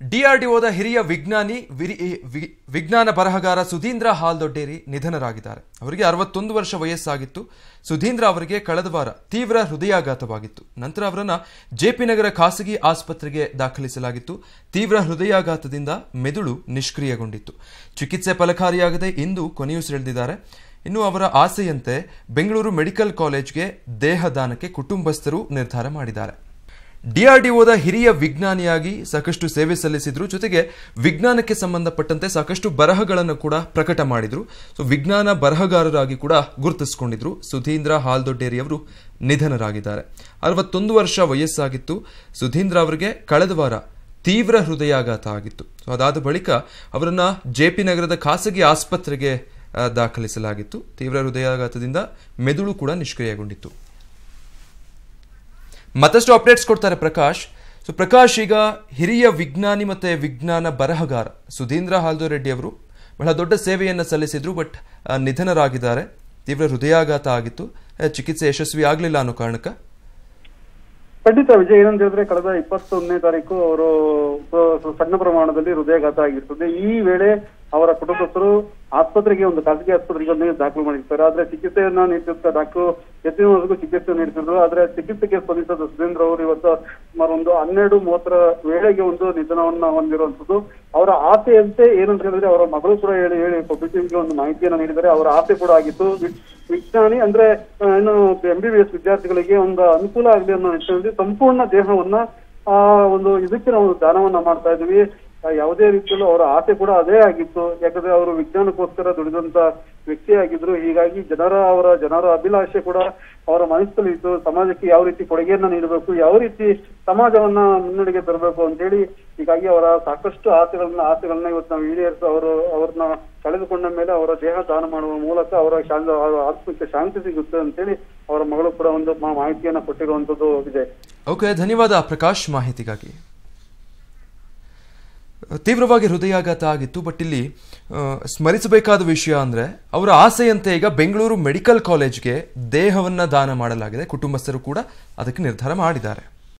ಡಿಆರ್ಡಿಒದ ಹಿರಿಯ ವಿಜ್ಞಾನಿ ವಿರಿ- ವಿ- ವಿಜ್ಞಾನ ಬರಹಗಾರ ಸುಧೀಂದ್ರ ಹಾಲ್ದೊಡ್ಡೇರಿ ನಿಧನರಾಗಿದ್ದಾರೆ ಅವರಿಗೆ ಅರವತ್ತೊಂದು ವರ್ಷ ವಯಸ್ಸಾಗಿತ್ತು ಸುಧೀಂದ್ರ ಅವರಿಗೆ ಕಳೆದ ವಾರ ತೀವ್ರ ಹೃದಯಾಘಾತವಾಗಿತ್ತು ನಂತರ ಅವರನ್ನ ಜೆಪಿ ನಗರ ಖಾಸಗಿ ಆಸ್ಪತ್ರೆಗೆ ದಾಖಲಿಸಲಾಗಿತ್ತು ತೀವ್ರ ಹೃದಯಾಘಾತದಿಂದ ಮೆದುಳು ನಿಷ್ಕ್ರಿಯಗೊಂಡಿತ್ತು ಚಿಕಿತ್ಸೆ ಫಲಕಾರಿಯಾಗದೆ ಇಂದು ಕೊನೆಯುಸಿರೆಳೆದಿದ್ದಾರೆ ಇನ್ನು ಅವರ ಆಸೆಯಂತೆ ಬೆಂಗಳೂರು ಮೆಡಿಕಲ್ ಕಾಲೇಜ್ಗೆ ದೇಹದಾನಕ್ಕೆ ಕುಟುಂಬಸ್ಥರು ನಿರ್ಧಾರ ಮಾಡಿದ್ದಾರೆ ಡಿಆರ್ಡಿಒದ ಹಿರಿಯ ವಿಜ್ಞಾನಿಯಾಗಿ ಸಾಕಷ್ಟು ಸೇವೆ ಸಲ್ಲಿಸಿದ್ರು ಜೊತೆಗೆ ವಿಜ್ಞಾನಕ್ಕೆ ಸಂಬಂಧಪಟ್ಟಂತೆ ಸಾಕಷ್ಟು ಬರಹಗಳನ್ನು ಕೂಡ ಪ್ರಕಟ ಮಾಡಿದ್ರು ಸೊ ವಿಜ್ಞಾನ ಬರಹಗಾರರಾಗಿ ಕೂಡ ಗುರುತಿಸಿಕೊಂಡಿದ್ರು ಸುಧೀಂದ್ರ ಹಾಲ್ದೊಡ್ಡೇರಿ ಅವರು ನಿಧನರಾಗಿದ್ದಾರೆ ಅರವತ್ತೊಂದು ವರ್ಷ ವಯಸ್ಸಾಗಿತ್ತು ಸುಧೀಂದ್ರ ಅವರಿಗೆ ಕಳೆದ ವಾರ ತೀವ್ರ ಹೃದಯಾಘಾತ ಆಗಿತ್ತು ಸೊ ಅದಾದ ಬಳಿಕ ಅವರನ್ನ ಜೆಪಿ ನಗರದ ಖಾಸಗಿ ಆಸ್ಪತ್ರೆಗೆ ಆ, ದಾಖಲಿಸಲಾಗಿತ್ತು ತೀವ್ರ ಹೃದಯಾಘಾತದಿಂದ ಮೆದುಳು ಕೂಡ ನಿಷ್ಕ್ರಿಯಗೊಂಡಿತ್ತು ಮತ್ತಷ್ಟು ಅಪ್ಡೇಟ್ಸ್ ಕೊಡ್ತಾರೆ ಪ್ರಕಾಶ್ ಸೊ ಪ್ರಕಾಶ್ ಈಗ ಹಿರಿಯ ವಿಜ್ಞಾನಿ ಮತ್ತೆ ವಿಜ್ಞಾನ ಬರಹಗಾರ ಸುಧೀಂದ್ರ ಹಾಲ್ದೋ ರೆಡ್ಡಿ ಅವರು ಬಹಳ ದೊಡ್ಡ ಸೇವೆಯನ್ನು ಸಲ್ಲಿಸಿದ್ರು ಬಟ್ ನಿಧನರಾಗಿದ್ದಾರೆ ತೀವ್ರ ಹೃದಯಾಘಾತ ಆಗಿತ್ತು ಆ, ಚಿಕಿತ್ಸೆ ಯಶಸ್ವಿ ಆಗಲಿಲ್ಲ ಅನ್ನೋ ಕಾರಣಕ್ಕೆ ಖಂಡಿತ ವಿಜಯ್ ಏನಂತ ಹೇಳಿದ್ರೆ ಕಳೆದ ಇಪ್ಪತ್ತೊಂದನೇ ತಾರೀಕು ಅವರು ಸ- ಸಣ್ಣ ಪ್ರಮಾಣದಲ್ಲಿ ಹೃದಯಾಘಾತ ಆಗಿರ್ತದೆ ಈ ವೇಳೆ ಅವರ ಕುಟುಂಬಸ್ಥರು ಆಸ್ಪತ್ರೆಗೆ ಒಂದು ಖಾಸಗಿ ಆಸ್ಪತ್ರೆಗೆ ಒಂದು ದಾಖಲು ಮಾಡಿರ್ತಾರೆ ಆದ್ರೆ ಚಿಕಿತ್ಸೆಯನ್ನ ನೀಡ್ತಿರ್ತ ಡಾಕ್ಟರ್ ಎತ್ತಿನವರೆಗೂ ಚಿಕಿತ್ಸೆ ನೀಡ್ತಿದ್ರು ಆದ್ರೆ ಚಿಕಿತ್ಸೆಗೆ ಸ್ಪಂದಿಸಿದ ಸುಧೀಂದ್ರ ಅವರು ಇವತ್ತು ಸುಮಾರು ಒಂದು ಹನ್ನೆರಡು ಮೂವತ್ತರ ವೇಳೆಗೆ ಒಂದು ನಿಧನವನ್ನ ಹೊಂದಿರುವಂತದ್ದು ಅವರ ಆಸೆಯಂತೆ ಏನಂತ ಹೇಳಿದ್ರೆ ಅವರ ಮಗಳು ಕೂಡ ಹೇಳಿ ಹೇಳಿ ಪಬ್ಲಿಸಿಟಿಗೆ ಒಂದು ಮಾಹಿತಿಯನ್ನ ನೀಡಿದ್ದಾರೆ ಅವರ ಆಸೆ ಕೂಡ ಆಗಿತ್ತು ವಿ- ವಿಜ್ಞಾನಿ ಅಂದ್ರೆ ಆ, ಏನು ಎಂ ಬಿ ಬಿ ಎಸ್ ವಿದ್ಯಾರ್ಥಿಗಳಿಗೆ ಒಂದು ಅನುಕೂಲ ಆಗಲಿ ಅನ್ನೋ ನಿಟ್ಟಿನಲ್ಲಿ ಸಂಪೂರ್ಣ ದೇಹವನ್ನ ಆ ಒಂದು ಇದಕ್ಕೆ ನಾವು ದಾನವನ್ನ ಮಾಡ್ತಾ ಇದೀವಿ ಆ, ಯಾವುದೇ ರೀತಿಯಲ್ಲೂ ಅವರ ಆಸೆ ಕೂಡ ಅದೇ ಆಗಿತ್ತು ಯಾಕಂದ್ರೆ ಅವರು ವಿಜ್ಞಾನಕ್ಕೋಸ್ಕರ ದುಡಿದಂತ ವ್ಯಕ್ತಿ ಆಗಿದ್ರು ಹೀಗಾಗಿ ಜನರ ಅವರ ಜನರ ಅಭಿಲಾಷೆ ಕೂಡ ಅವರ ಮನಸ್ಸಲ್ಲಿ ಇತ್ತು ಸಮಾಜಕ್ಕೆ ಯಾವ ರೀತಿ ಕೊಡುಗೆಯನ್ನ ನೀಡಬೇಕು ಯಾವ ರೀತಿ ಸಮಾಜವನ್ನ ಮುನ್ನಡೆಗೆ ತರಬೇಕು ಅಂತೇಳಿ ಹೀಗಾಗಿ ಅವರ ಸಾಕಷ್ಟು ಆಸೆಗಳನ್ನ ಆಸೆಗಳನ್ನ ಇವತ್ತು ನಾವು ಈಡೇರಿಸಿ ಅವರು ಅವ್ರನ್ನ ಕಳೆದುಕೊಂಡ ಮೇಲೆ ಅವರ ದೇಹ ದಾನ ಮಾಡುವ ಮೂಲಕ ಅವರ ಶಾಂತ ಅವರ ಆತ್ಮಕ್ಕೆ ಶಾಂತಿ ಸಿಗುತ್ತೆ ಅಂತೇಳಿ ಅವರ ಮಗಳು ಕೂಡ ಒಂದು ಮಾ- ಮಾಹಿತಿಯನ್ನ ಕೊಟ್ಟಿರುವಂತದ್ದು ಇದೆ ಓಕೆ ಧನ್ಯವಾದ ಪ್ರಕಾಶ್ ಮಾಹಿತಿಗಾಗಿ ತೀವ್ರವಾಗಿ ಹೃದಯಾಘಾತ ಆಗಿತ್ತು ಬಟ್ ಇಲ್ಲಿ ಆ, ಸ್ಮರಿಸಬೇಕಾದ ವಿಷಯ ಅಂದ್ರೆ ಅವರ ಆಸೆಯಂತೆ ಈಗ ಬೆಂಗಳೂರು ಮೆಡಿಕಲ್ ಕಾಲೇಜ್ಗೆ ದೇಹವನ್ನ ದಾನ ಮಾಡಲಾಗಿದೆ ಕುಟುಂಬಸ್ಥರು ಕೂಡ ಅದಕ್ಕೆ ನಿರ್ಧಾರ ಮಾಡಿದ್ದಾರೆ